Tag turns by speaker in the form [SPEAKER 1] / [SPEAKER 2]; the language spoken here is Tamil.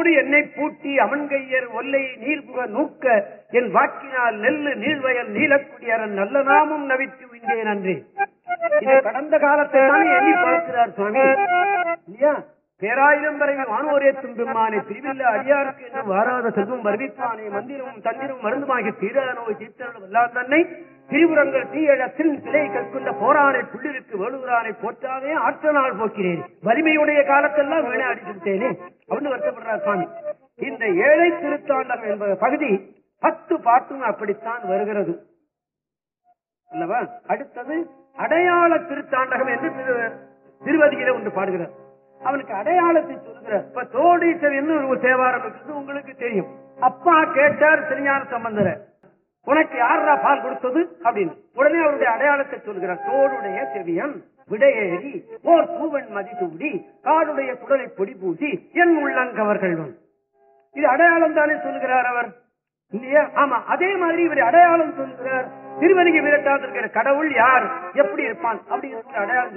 [SPEAKER 1] அன்போடு என்னை பூட்டி அமன்கையர் ஒல்லை நீர்புக நூக்க என் வாக்கினால் நெல்லு நீள்வயல் நீலக்குடியரன் நல்ல நாமும் நவித்து உய்ந்தேன் அன்றே இது கடந்த காலத்தை தானே எண்ணி பார்க்கிறார் சுவாமி இல்லையா பேராயிரம் வரை வானோரே துன்பெம்மானே பிரிவில்ல அடியாருக்கு என்று வாராத செல்வம் வருவிப்பானே மந்திரமும் தந்திரமும் மருந்துமாகி தீரா நோய் தீர்த்தருள் வல்லார் தன்னை திரிபுரங்கள் தீயழத்தில் சிலை கற்கொண்ட போரானை புள்ளிருக்கு வேலுகிறானை போற்றாதே ஆற்ற நாள் போக்கிறேன் வலிமையுடைய காலத்தெல்லாம் வீணை அடித்து விட்டேனே அப்படின்னு வருத்தப்படுறார் சுவாமி இந்த ஏழை திருத்தாண்டம் என்பது பகுதி பத்து பாட்டும் அப்படித்தான் வருகிறது அல்லவா அடுத்தது அடையாள திருத்தாண்டகம் என்று திரு- திருவதியில ஒன்று பாடுகிறார் அவனுக்கு அடையாளத்தை சொல்லுகிறார் இப்ப தோடீசர் ஒரு தேவாரம் இருக்குது உங்களுக்கு தெரியும் அப்பா கேட்டார் திருஞான சம்பந்தர உனக்கு யாரா பால் கொடுத்தது அப்படின்னு உடனே அவருடைய அடையாளத்தை சொல்கிறார் தோடுடைய செவியன் விடையேறி ஓர் பூவன் மதி தூடி காடுடைய குடலை பொடி பூசி என் உள்ளங்கவர்கள் இது அடையாளம் தானே சொல்லுகிறார் அவர் இல்லையா ஆமா அதே மாதிரி இவர் அடையாளம் சொல்லுகிறார் திருவனிகை விரட்டாது இருக்கிற கடவுள் யார் எப்படி இருப்பான் அப்படிங்கிற அடையாளம்